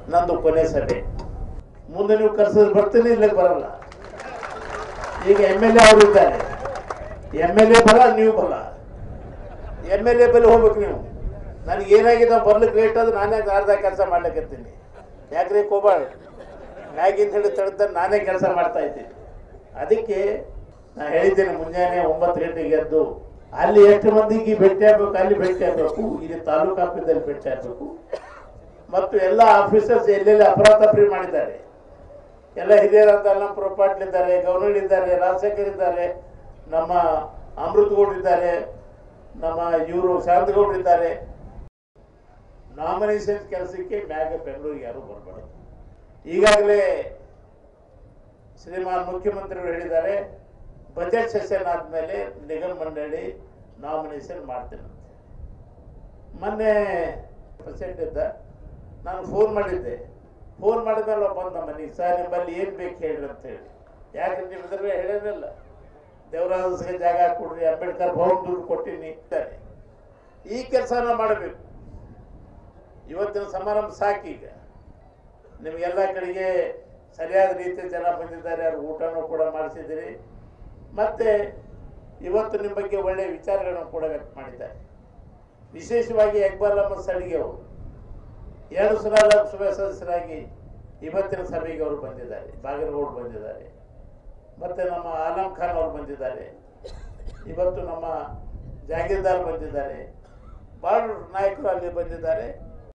ನಂದು ಕೊನೆ ಸಭೆ ಮುಂದೆ ನೀವು ಕರ್ಸಿದ್ರೆ ಬರ್ತೀನಿ ಇಲ್ಲಕ್ಕೆ ಬರಲ್ಲ ಈಗ ಎಮ್ ಎಲ್ ಎ ಅವರು ಇದ್ದಾರೆ ಎಮ್ ಎಲ್ ಎ ಬರ ನೀವು ಬರ ಎಮ್ ಎಲ್ ಎ ಬಲ್ಲಿ ಹೋಗ್ಬೇಕು ನೀವು ನನಗೆ ಏನಾಗಿದೆ ಬರ್ಲಿಕ್ಕೆ ಲೇಟ್ ಆದ್ರೆ ನಾನೇ ಅರ್ಧ ಕೆಲಸ ಮಾಡ್ಲಿಕ್ಕತ್ತೀನಿ ಯಾಕ್ರಿ ಕೋಬಾಳ್ ಮ್ಯಾಗಿಂದ ಹೇಳಿ ತಡೆದ ನಾನೇ ಕೆಲಸ ಮಾಡ್ತಾ ಇದ್ದೀನಿ ಅದಕ್ಕೆ ನಾ ಹೇಳಿದ್ದೇನೆ ಮುಂಜಾನೆ ಒಂಬತ್ತು ಗಂಟೆಗೆ ಎದ್ದು ಅಲ್ಲಿ ಎಷ್ಟು ಮಂದಿಗೆ ಭೇಟಿ ಆಗ್ಬೇಕು ಅಲ್ಲಿ ಭೇಟಿ ಆಗ್ಬೇಕು ಇಲ್ಲಿ ತಾಲೂಕು ಆಫೀಸಲ್ಲಿ ಭೇಟಿ ಆಗ್ಬೇಕು ಮತ್ತು ಎಲ್ಲ ಆಫೀಸರ್ಸ್ ಎಲ್ಲೆಲ್ಲಿ ಅಪರಾಧಪ್ರಿ ಮಾಡಿದ್ದಾರೆ ಎಲ್ಲ ಹಿರಿಯರಾದ ಅಲ್ಲಂಪುರ ಪಾಟೀಲ್ ಇದ್ದಾರೆ ಗೌರವ್ ಇದ್ದಾರೆ ರಾಜಶೇಖರ್ ಇದ್ದಾರೆ ನಮ್ಮ ಅಮೃತ್ ಗೌಡ್ ಇದ್ದಾರೆ ನಮ್ಮ ಇವರು ಶಾಂತಗೌಡ್ರು ಇದ್ದಾರೆ ನಾಮಿನೇಷನ್ ಕೆಲಸಕ್ಕೆ ಮ್ಯಾಗ ಬೆಂಗಳೂರಿಗೆ ಯಾರು ಬರಬಾರ್ದು ಈಗಾಗಲೇ ಶ್ರೀಮಾನ್ ಮುಖ್ಯಮಂತ್ರಿಗಳು ಹೇಳಿದ್ದಾರೆ ಬಜೆಟ್ ಸೆಷನ್ ಆದಮೇಲೆ ನಿಗಮ ಮಂಡಳಿ ನಾಮಿನೇಷನ್ ಮಾಡ್ತೇನಂತೆ ಮೊನ್ನೆ ಪ್ರೆಸಿಡೆಂಟ್ ಇದ್ದ ನಾನು ಫೋನ್ ಮಾಡಿದ್ದೆ ಫೋನ್ ಮಾಡಿದ್ಮೇಲೆ ಒಬ್ಬ ಬಂದ ಮನೆಗೆ ಸರ್ ನಿಮ್ಮಲ್ಲಿ ಏನು ಬೇಕು ಹೇಳ್ರಿ ಅಂತ ಹೇಳಿ ಯಾಕೆ ನಿಮ್ಮ ಇದ್ರೆ ಹೇಳಿರಲಿಲ್ಲ ದೇವರಾಜಸ್ಗೆ ಜಾಗ ಕೊಡ್ರಿ ಅಂಬೇಡ್ಕರ್ ಭವನ್ ದುಡ್ಡು ಕೊಟ್ಟಿನಿ ಇದ್ದಾರೆ ಈ ಕೆಲಸನ ಮಾಡಬೇಕು ಇವತ್ತಿನ ಸಮಾರಂಭ ಸಾಕೀಗ ನಿಮಗೆಲ್ಲ ಕಡೆಗೆ ಸರಿಯಾದ ರೀತಿಯ ಜನ ಬಂದಿದ್ದಾರೆ ಅವ್ರು ಊಟನೂ ಕೂಡ ಮಾಡಿಸಿದ್ದೀರಿ ಮತ್ತೆ ಇವತ್ತು ನಿಮ್ಮ ಬಗ್ಗೆ ಒಳ್ಳೆಯ ವಿಚಾರಗಳನ್ನು ಕೂಡ ವ್ಯಕ್ತ ಮಾಡಿದ್ದಾರೆ ವಿಶೇಷವಾಗಿ ಅಕ್ಬರ್ ಅಹಮದ್ ಸಡಿಗೆ ಅವರು ಎರಡು ಸಲ ಲೋಕಸಭೆ ಸದಸ್ಯರಾಗಿ ಇವತ್ತಿನ ಸಭೆಗೆ ಅವರು ಬಂದಿದ್ದಾರೆ ಬಾಗಲಕೋಟ್ ಬಂದಿದ್ದಾರೆ ಮತ್ತೆ ನಮ್ಮ ಆಲಂ ಖಾನ್ ಅವರು ಬಂದಿದ್ದಾರೆ ಇವತ್ತು ನಮ್ಮ ಜಾಗೀರ್ದಾರ್ ಬಂದಿದ್ದಾರೆ ಭಾಳ ನಾಯಕರು ಅಲ್ಲಿ ಬಂದಿದ್ದಾರೆ